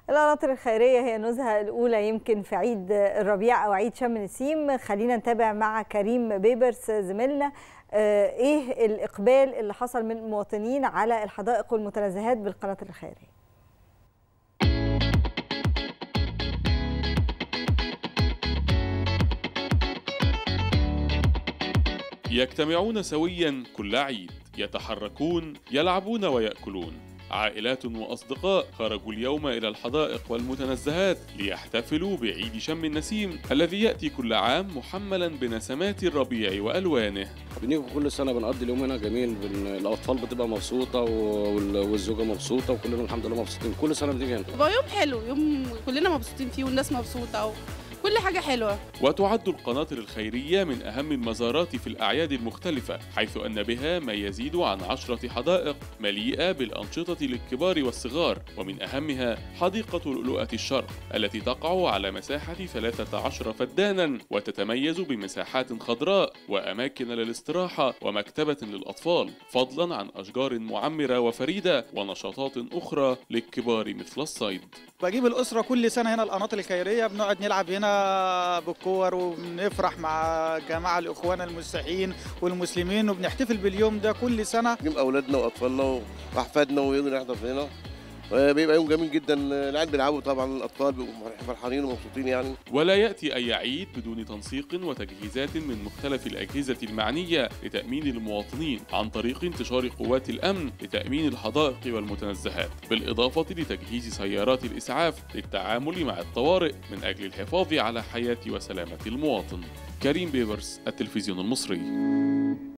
القناطر الخيرية هي النزهة الأولى يمكن في عيد الربيع أو عيد شم النسيم خلينا نتابع مع كريم بيبرس زميلنا إيه الإقبال اللي حصل من المواطنين على الحدائق والمتنزهات بالقناطر الخيرية يجتمعون سويا كل عيد يتحركون يلعبون ويأكلون عائلات وأصدقاء خرجوا اليوم إلى الحدائق والمتنزهات ليحتفلوا بعيد شم النسيم الذي يأتي كل عام محملا بنسمات الربيع وألوانه بنيجي كل سنة بنقضي اليوم هنا جميل بن... الأطفال بتبقى مبسوطة وال... والزوجة مبسوطة وكلنا الحمد لله مبسوطين كل سنة بنيجي هنا بقى يوم حلو يوم كلنا مبسوطين فيه والناس مبسوطة و... كل حاجة حلوة وتعد القناطر الخيرية من أهم المزارات في الأعياد المختلفة حيث أن بها ما يزيد عن عشرة حدائق مليئة بالأنشطة للكبار والصغار ومن أهمها حديقة لؤلؤة الشرق التي تقع على مساحة 13 فدانا وتتميز بمساحات خضراء وأماكن للاستراحة ومكتبة للأطفال فضلا عن أشجار معمرة وفريدة ونشاطات أخرى للكبار مثل الصيد بجيب الأسرة كل سنة هنا القناطر الخيرية بنقعد نلعب هنا بالكور وبنفرح مع جماعة الإخوان المسيحيين والمسلمين وبنحتفل باليوم ده كل سنة نجيب أولادنا وأطفالنا وأحفادنا ويجوا نحضر هنا بيبقى يوم جميل جدا العيال بيلعبوا طبعا الاطفال بيبقوا فرحانين ومبسوطين يعني ولا ياتي اي عيد بدون تنسيق وتجهيزات من مختلف الاجهزه المعنيه لتامين المواطنين عن طريق انتشار قوات الامن لتامين الحدائق والمتنزهات بالاضافه لتجهيز سيارات الاسعاف للتعامل مع الطوارئ من اجل الحفاظ على حياه وسلامه المواطن كريم بيبرس التلفزيون المصري